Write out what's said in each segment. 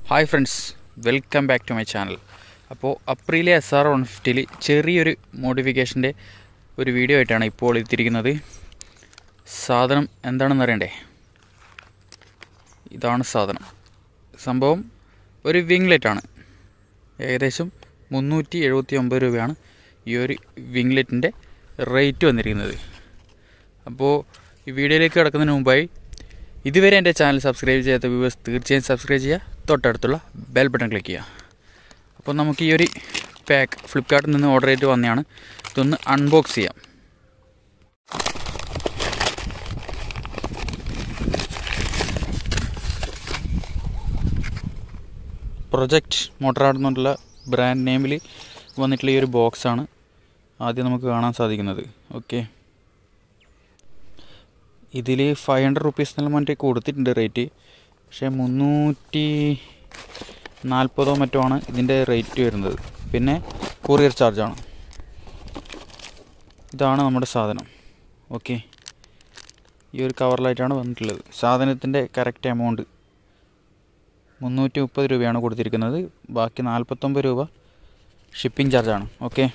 hi friends welcome back to my channel അപ്പോൾ Aprilia S R one ഫിഫ്റ്റിയിൽ ചെറിയൊരു മോഡിഫിക്കേഷൻ്റെ ഒരു വീഡിയോ ആയിട്ടാണ് ഇപ്പോൾ എത്തിയിരിക്കുന്നത് സാധനം എന്താണെന്ന് അറിയണ്ടേ ഇതാണ് സാധനം സംഭവം ഒരു വിങ്ലെറ്റ് ആണ് ഏകദേശം മുന്നൂറ്റി എഴുപത്തി ഒമ്പത് രൂപയാണ് ഈ ഒരു വിങ്ലെറ്റിൻ്റെ റേറ്റ് വന്നിരിക്കുന്നത് അപ്പോൾ ഈ വീഡിയോയിലേക്ക് കിടക്കുന്നതിന് മുമ്പായി ഇതുവരെ എൻ്റെ ചാനൽ സബ്സ്ക്രൈബ് ചെയ്യാത്ത വ്യൂവേഴ്സ് തീർച്ചയായും സബ്സ്ക്രൈബ് ചെയ്യുക തൊട്ടടുത്തുള്ള ബെൽ ബട്ടൺ ക്ലിക്ക് ചെയ്യുക അപ്പോൾ നമുക്ക് ഈ ഒരു പാക്ക് ഫ്ലിപ്കാർട്ടിൽ നിന്ന് ഓർഡർ ചെയ്തിട്ട് വന്നതാണ് ഇതൊന്ന് അൺബോക്സ് ചെയ്യാം പ്രൊജക്റ്റ് മോട്ടറാട് എന്നുള്ള ബ്രാൻഡ് നെയിമിൽ വന്നിട്ടുള്ള ഈ ഒരു ബോക്സാണ് ആദ്യം നമുക്ക് കാണാൻ സാധിക്കുന്നത് ഓക്കെ ഇതിൽ ഫൈവ് ഹൺഡ്രഡ് റുപ്പീസ് എന്നുള്ള മറ്റേ കൊടുത്തിട്ടുണ്ട് റേറ്റ് പക്ഷേ മുന്നൂറ്റി നാൽപ്പതോ മറ്റോ ആണ് ഇതിൻ്റെ റേറ്റ് വരുന്നത് പിന്നെ കൊറിയർ ചാർജാണ് ഇതാണ് നമ്മുടെ സാധനം ഓക്കെ ഈ ഒരു കവറിലായിട്ടാണ് വന്നിട്ടുള്ളത് സാധനത്തിൻ്റെ കറക്റ്റ് എമൗണ്ട് മുന്നൂറ്റി മുപ്പത് രൂപയാണ് കൊടുത്തിരിക്കുന്നത് ബാക്കി നാൽപ്പത്തൊമ്പത് രൂപ ഷിപ്പിംഗ് ചാർജാണ് ഓക്കെ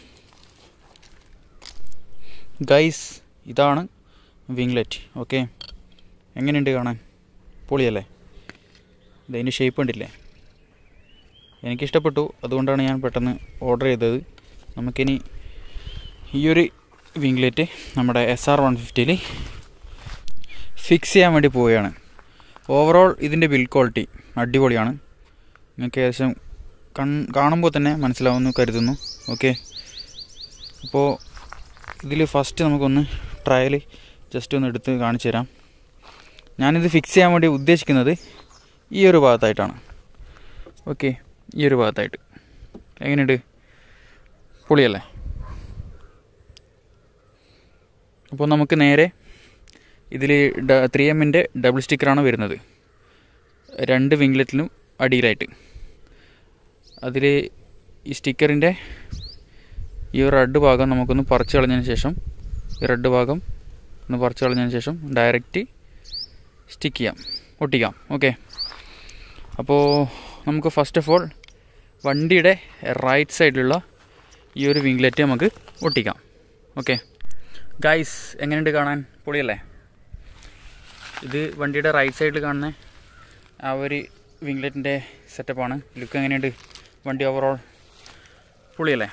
ഗൈസ് ഇതാണ് വിങ്ലെറ്റ് ഓക്കെ എങ്ങനെയുണ്ട് കാണാൻ പൊളിയല്ലേ ഇതിൻ്റെ ഷേപ്പ് കണ്ടില്ലേ എനിക്കിഷ്ടപ്പെട്ടു അതുകൊണ്ടാണ് ഞാൻ പെട്ടെന്ന് ഓർഡർ ചെയ്തത് നമുക്കിനി ഈ ഒരു വിങ്ലെറ്റ് നമ്മുടെ എസ് ആർ വൺ ഫിഫ്റ്റിയിൽ ഫിക്സ് ചെയ്യാൻ വേണ്ടി പോവുകയാണ് ഓവറോൾ ഇതിൻ്റെ ബിൽ ക്വാളിറ്റി അടിപൊളിയാണ് നിങ്ങൾക്ക് ഏകദേശം കൺ കാണുമ്പോൾ തന്നെ മനസ്സിലാവുമെന്ന് കരുതുന്നു ഓക്കെ അപ്പോൾ ഇതിൽ ഫസ്റ്റ് നമുക്കൊന്ന് ട്രയൽ ജസ്റ്റ് ഒന്ന് എടുത്ത് കാണിച്ചു തരാം ഞാനിത് ഫിക്സ് ചെയ്യാൻ വേണ്ടി ഉദ്ദേശിക്കുന്നത് ഈ ഒരു ഭാഗത്തായിട്ടാണ് ഓക്കെ ഈ ഒരു ഭാഗത്തായിട്ട് എങ്ങനെയുണ്ട് പൊളിയല്ലേ അപ്പോൾ നമുക്ക് നേരെ ഇതിൽ ത്രീ എമ്മിൻ്റെ ഡബിൾ സ്റ്റിക്കറാണ് വരുന്നത് രണ്ട് വിങ്ലെറ്റിലും അടിയിലായിട്ട് അതിൽ ഈ സ്റ്റിക്കറിൻ്റെ ഈ റെഡ് ഭാഗം നമുക്കൊന്ന് പറിച്ചു കളഞ്ഞതിന് ശേഷം ഈ റെഡ് ഭാഗം ഒന്ന് പറിച്ചു കളഞ്ഞതിന് ശേഷം ഡയറക്റ്റ് സ്റ്റിക്ക് ചെയ്യാം ഒട്ടിക്കാം ഓക്കെ അപ്പോൾ നമുക്ക് ഫസ്റ്റ് ഓഫ് ഓൾ വണ്ടിയുടെ റൈറ്റ് സൈഡിലുള്ള ഈ ഒരു വിങ്ലെറ്റ് നമുക്ക് ഒട്ടിക്കാം ഓക്കെ ഗൈസ് എങ്ങനെയുണ്ട് കാണാൻ പൊളിയല്ലേ ഇത് വണ്ടിയുടെ റൈറ്റ് സൈഡിൽ കാണുന്ന ആ ഒരു വിങ്ലെറ്റിൻ്റെ സെറ്റപ്പാണ് ലുക്ക് എങ്ങനെയുണ്ട് വണ്ടി ഓവറോൾ പൊളിയല്ലേ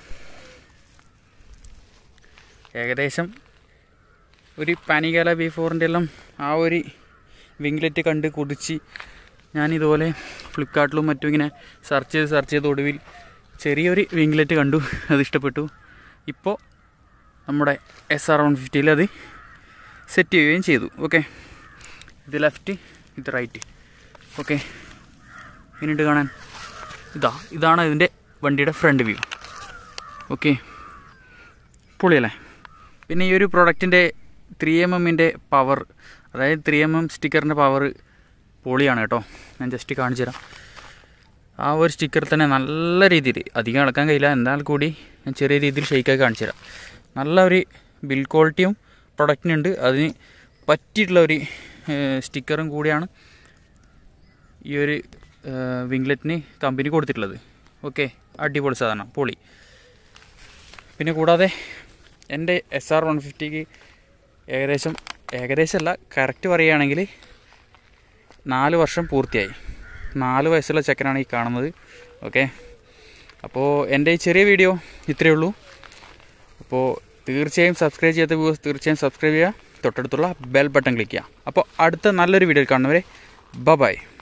ഏകദേശം ഒരു പാനികാല ബി ഫോറിൻ്റെ എല്ലാം ആ ഒരു വിങ്ലെറ്റ് കണ്ട് കുതിച്ച് ഞാനിതുപോലെ ഫ്ലിപ്കാർട്ടിലും മറ്റും ഇങ്ങനെ സെർച്ച് ചെയ്ത് സെർച്ച് ചെയ്ത് ഒടുവിൽ ചെറിയൊരു വിങ്ലെറ്റ് കണ്ടു അത് ഇഷ്ടപ്പെട്ടു ഇപ്പോൾ നമ്മുടെ എസ് ആർ വൺ ഫിഫ്റ്റിയിൽ അത് സെറ്റ് ചെയ്യുകയും ചെയ്തു ഓക്കെ ഇത് ലെഫ്റ്റ് ഇത് റൈറ്റ് ഓക്കെ ഇനിയിട്ട് കാണാൻ ഇതാ ഇതാണ് ഇതിൻ്റെ വണ്ടിയുടെ ഫ്രണ്ട് വ്യൂ ഓക്കെ പൊളിയല്ലേ പിന്നെ ഈ ഒരു പ്രോഡക്റ്റിൻ്റെ ത്രീ എം എമ്മിൻ്റെ പവർ അതായത് ത്രീ എം എം സ്റ്റിക്കറിൻ്റെ പവർ പൊളിയാണ് കേട്ടോ ഞാൻ ജസ്റ്റ് കാണിച്ചു തരാം ആ ഒരു സ്റ്റിക്കർ തന്നെ നല്ല രീതിയിൽ അധികം ഇളക്കാൻ കഴിയില്ല എന്നാൽ കൂടി ഞാൻ ചെറിയ രീതിയിൽ ഷെയ്ക്കായി കാണിച്ചു തരാം നല്ല ഒരു ബിൽ ക്വാളിറ്റിയും പ്രൊഡക്റ്റിനുണ്ട് അതിന് പറ്റിയിട്ടുള്ള ഒരു സ്റ്റിക്കറും കൂടിയാണ് ഈ ഒരു വിങ്ലെറ്റിന് കമ്പനി കൊടുത്തിട്ടുള്ളത് ഓക്കെ അടിപൊളി സാധനം പൊളി പിന്നെ കൂടാതെ എൻ്റെ എസ് ആർ വൺ ഫിഫ്റ്റിക്ക് ഏകദേശം ഏകദേശമല്ല കറക്റ്റ് പറയുകയാണെങ്കിൽ നാല് വർഷം പൂർത്തിയായി നാല് വയസ്സുള്ള ചെക്കനാണ് ഈ കാണുന്നത് ഓക്കെ അപ്പോൾ എൻ്റെ ഈ ചെറിയ വീഡിയോ ഇത്രയേ ഉള്ളൂ അപ്പോൾ തീർച്ചയായും സബ്സ്ക്രൈബ് ചെയ്യാത്ത വ്യൂവേഴ്സ് തീർച്ചയായും സബ്സ്ക്രൈബ് ചെയ്യുക തൊട്ടടുത്തുള്ള ബെൽ ബട്ടൺ ക്ലിക്ക് ചെയ്യുക അപ്പോൾ അടുത്ത നല്ലൊരു വീഡിയോ കാണുന്നവരെ ബ ബൈ